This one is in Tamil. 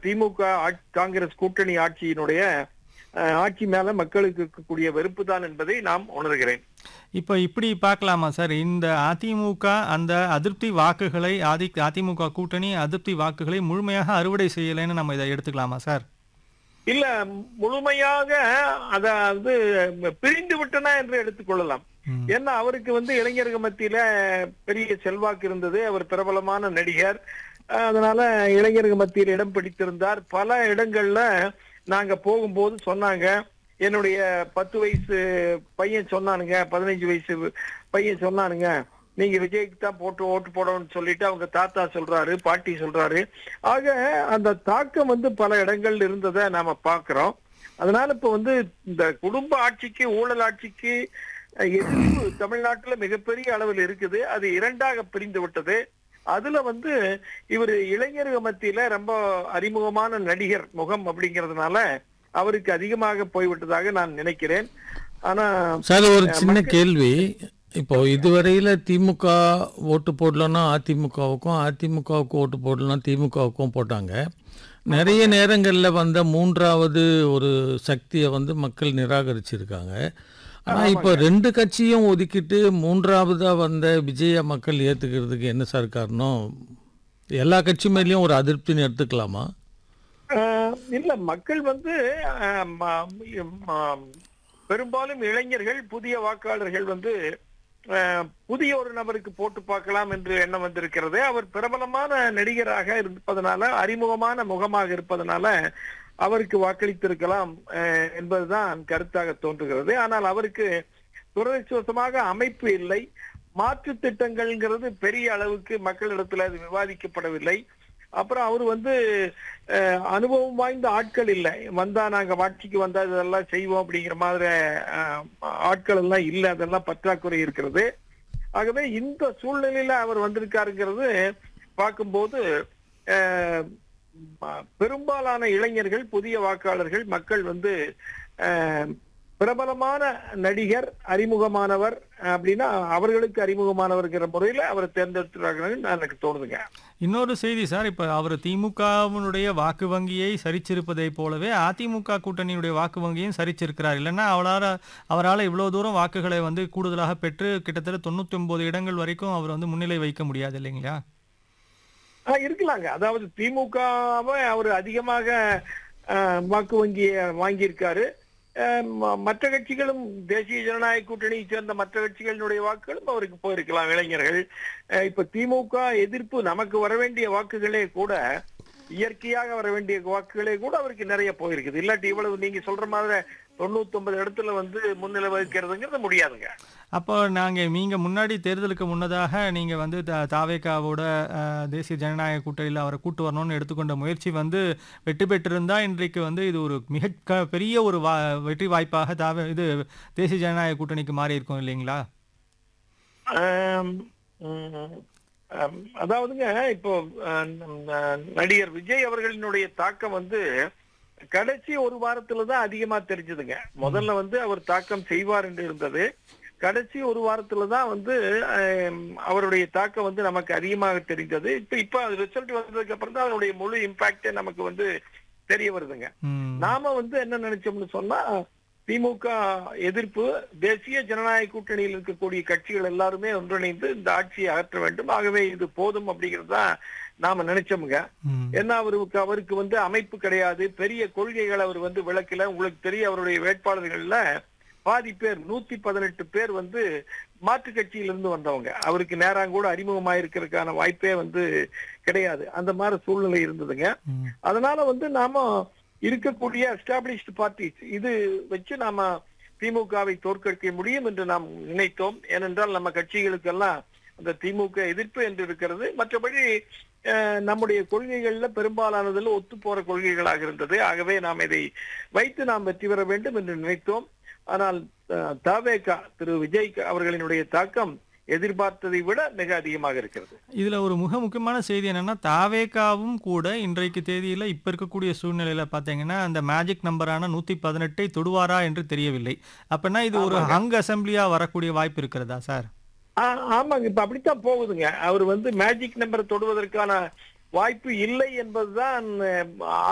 திமுக ஆட்- காங்கிரஸ் கூட்டணி ஆட்சியினுடைய அஹ், ஆட்சி மேல மக்களுக்கு இருக்கக்கூடிய வெறுப்பு தான் என்பதை நாம் உணர்கிறேன் இப்போ இப்படி பார்க்கலாமா சார் இந்த அதிமுக அந்த அதிருப்தி வாக்குகளை ஆதி அதிமுக கூட்டணி அதிருப்தி வாக்குகளை முழுமையாக அறுவடை செய்யலைன்னு நம்ம இதை எடுத்துக்கலாமா சார் இல்ல முழுமையாக அத வந்து பிரிந்து விட்டன என்று எடுத்துக்கொள்ளலாம் ம். ஏன்னா அவருக்கு வந்து இளைஞர்கள் மத்தியில பெரிய செல்வாக்கு இருந்தது அவர் பிரபலமான நடிகர் அஹ் அதனால இளைஞர்கள் மத்தியில் இடம் பிடித்திருந்தார் பல இடங்கள்ல நாங்க போகும்போது சொன்னாங்க என்னுடைய பத்து வயசு பையன் சொன்னானுங்க பதினஞ்சு வயசு பையன் சொன்னானுங்க நீங்க விஜய்க்கு தான் போட்டு ஓட்டு போடணும்னு சொல்லிட்டு அவங்க தாத்தா சொல்றாரு பாட்டி சொல்றாரு ஆக அந்த தாக்கம் வந்து பல இடங்கள்ல இருந்ததை நாம பாக்குறோம் அதனால இப்ப வந்து இந்த குடும்ப ஆட்சிக்கு ஊழல் ஆட்சிக்கு அஹ், எதிர்ப்பு தமிழ்நாட்டுல மிகப்பெரிய அளவில் இருக்குது அது இரண்டாக பிரிந்து விட்டது அதுல வந்து இவர் இளைஞர்கள் மத்தியில ரொம்ப அறிமுகமான நடிகர் முகம் அப்படிங்கறதுனால அவருக்கு அதிகமாக போய்விட்டதாக நான் நினைக்கிறேன் ஆனா சார் ஒரு சின்ன கேள்வி இப்போ இதுவரையில திமுக ஓட்டு போடலன்னா அதிமுகவுக்கும் அதிமுகவுக்கு ஓட்டு போடலன்னா திமுகவுக்கும் போட்டாங்க நிறைய நேரங்களில் வந்த மூன்றாவது ஒரு சக்தியை வந்து மக்கள் நிராகரிச்சிருக்காங்க ஆனால் இப்போ ரெண்டு கட்சியும் ஒதுக்கிட்டு மூன்றாவதாக வந்த விஜய மக்கள் ஏற்றுக்கிறதுக்கு என்ன சார் காரணம் எல்லா கட்சி மேலேயும் ஒரு அதிருப்தின்னு எடுத்துக்கலாமா ஆஹ் இல்ல மக்கள் வந்து ஆஹ் ம- ம- பெரும்பாலும் இளைஞர்கள் புதிய வாக்காளர்கள் வந்து ஆஹ் புதிய ஒரு நபருக்கு போட்டு பார்க்கலாம் என்று எண்ணம் வந்திருக்கிறது அவர் பிரபலமான நடிகராக இருப்பதனால அறிமுகமான முகமாக இருப்பதனால அவருக்கு வாக்களித்திருக்கலாம் ஆஹ் என்பதுதான் கருத்தாக தோன்றுகிறது ஆனால் அவருக்கு துரதிருஷ்டவசமாக அமைப்பு இல்லை மாற்று திட்டங்கள்ங்கிறது பெரிய அளவுக்கு மக்களிடத்துல அது விவாதிக்கப்படவில்லை அப்புறம் அவர் வந்து அஹ், அனுபவம் வாய்ந்த ஆட்கள் இல்லை வந்தா நாங்க ஆட்சிக்கு வந்தா இதெல்லாம் செய்வோம் அப்படிங்கிற மாதிரி அஹ், ஆட்கள் எல்லாம் இல்லை அதெல்லாம் பற்றாக்குறை இருக்கிறது ஆகவே இந்த சூழ்நிலையில அவர் வந்திருக்காருங்கிறது பார்க்கும்போது அஹ், ம- பெரும்பாலான இளைஞர்கள் புதிய வாக்காளர்கள் மக்கள் வந்து அஹ், பிரபலமான நடிகர் அறிமுகமானவர் அப்படின்னா அவர்களுக்கு அறிமுகமானவர்கிற முறையில அவரை தேர்ந்தெடுத்துறாங்கன்னு எனக்கு தோணுதுங்க இன்னொரு செய்தி சார் இப்போ அவர் திமுகவினுடைய வாக்கு வங்கியை சரிச்சிருப்பதை போலவே அதிமுக கூட்டணியுடைய வாக்கு வங்கியும் சரிச்சிருக்கிறார் இல்லைன்னா அவரால் அவரால் இவ்வளோ தூரம் வாக்குகளை வந்து கூடுதலாக பெற்று கிட்டத்தட்ட தொண்ணூற்றி ஒன்பது இடங்கள் வரைக்கும் அவர் வந்து முன்னிலை வைக்க முடியாது இல்லைங்களா ஆ, இருக்கலாங்க அதாவது திமுகவை அவர் அதிகமாக ஆ, வாக்கு வங்கியை வாங்கியிருக்காரு ஆ, ம- மற்ற கட்சிகளும் தேசிய ஜனநாயக கூட்டணியை சேர்ந்த மற்ற கட்சிகளினுடைய வாக்குகளும் அவருக்கு போயிருக்கலாம் இளைஞர்கள் ஆ, இப்ப திமுக எதிர்ப்பு நமக்கு வர வேண்டிய வாக்குகளே கூட இயற்கையாக வர வேண்டிய வாக்குகளே கூட அவருக்கு நிறைய போயிருக்குது இல்லாட்டி இவ்வளவு நீங்க சொல்ற மாதிரி தொண்ணூத்தி ஒன்பது இடத்துல வந்து முன்னிலை வகிக்கிறதுங்கிறது முடியாதுங்க அப்போ நாங்கள் நீங்கள் முன்னாடி தேர்தலுக்கு முன்னதாக நீங்கள் வந்து த தாவேக்காவோட அஹ், தேசிய ஜனநாயக கூட்டணியில் அவரை கூட்டு வரணும்னு எடுத்துக்கொண்ட முயற்சி வந்து வெற்றி பெற்றிருந்தா இன்றைக்கு வந்து இது ஒரு மிக க- பெரிய ஒரு வா வெற்றி வாய்ப்பாக தாவே இது தேசிய ஜனநாயக கூட்டணிக்கு மாறி இருக்கும் இல்லைங்களா ஆம், ம், ஆம், அதாவதுங்க இப்போ அஹ், ந- நடிகர் விஜய் அவர்களினுடைய தாக்கம் வந்து கடைசி ஒரு வாரத்துல தான் அதிகமா தெரிஞ்சதுங்க முதல்ல வந்து அவர் தாக்கம் செய்வார் என்று இருந்தது கடைசி ஒரு வாரத்துல தான் வந்து ஆம், அவருடைய தாக்கம் வந்து நமக்கு அதிகமாக தெரிந்தது இப்ப இப்ப ரிசல்ட் வந்ததுக்கு அப்புறம் தான் அதனுடைய முழு இம்பாக்டே நமக்கு வந்து தெரிய வருதுங்க ம் நாம வந்து என்ன நினைச்சோம்னு சொன்னா திமுக எதிர்ப்பு தேசிய ஜனநாயக கூட்டணியில் இருக்கக்கூடிய கட்சிகள் எல்லாருமே ஒன்றிணைந்து இந்த ஆட்சியை அகற்ற வேண்டும் ஆகவே இது போதும் அப்படிங்கிறது தான் நாம நினைச்சோமுங்க ம் ஏன்னா அவருக்கு அவருக்கு வந்து அமைப்பு கிடையாது பெரிய கொள்கைகள் அவர் வந்து விளக்கல உங்களுக்கு தெரியும் அவருடைய வேட்பாளர்கள்ல பாதி பேர் நூத்தி பதினெட்டு பேர் வந்து மாற்று கட்சியிலிருந்து வந்தவங்க அவருக்கு நேராங்கூட அறிமுகமாயிருக்கிறதுக்கான வாய்ப்பே வந்து கிடையாது அந்த மாதிரி சூழ்நிலை இருந்ததுங்க ம் அதனால வந்து நாம இருக்கக்கூடிய எஸ்டாப்ளிஷ்டு பார்ட்டிஸ் இது வச்சு நாம திமுகவை தோற்கடிக்க முடியும் என்று நாம் நினைத்தோம் ஏனென்றால் நம்ம கட்சிகளுக்கெல்லாம் அந்த திமுக எதிர்ப்பு என்று இருக்கிறது மற்றபடி அஹ், நம்முடைய கொள்கைகள்ல பெரும்பாலானதில் ஒத்து போற கொள்கைகளாக இருந்தது ஆகவே நாம் இதை வைத்து நாம் வெற்றி பெற வேண்டும் என்று நினைத்தோம் ஆனால் அஹ், தவேகா திரு விஜய் அவர்களினுடைய தாக்கம் எதிர்பார்த்ததை விட மிக அதிகமாக இருக்கிறது இதுல ஒரு மிக முக்கியமான செய்தி என்னன்னா தாவேகாவும் கூட இன்றைக்கு தேதியில இப்ப இருக்கக்கூடிய சூழ்நிலையில பாத்தீங்கன்னா அந்த மேஜிக் நம்பரான நூத்தி பதினெட்டை தொடுவாரா என்று தெரியவில்லை அப்பனா இது ஒரு ஹங் அசம்பிளியா வரக்கூடிய வாய்ப்பு இருக்கிறதா சார் ஆ, ஆமாங்க இப்ப அப்படித்தான் போகுதுங்க அவர் வந்து மேஜிக் நம்பரை தொடுவதற்கான வாய்ப்பு இல்லை என்பதுதான் அஹ்,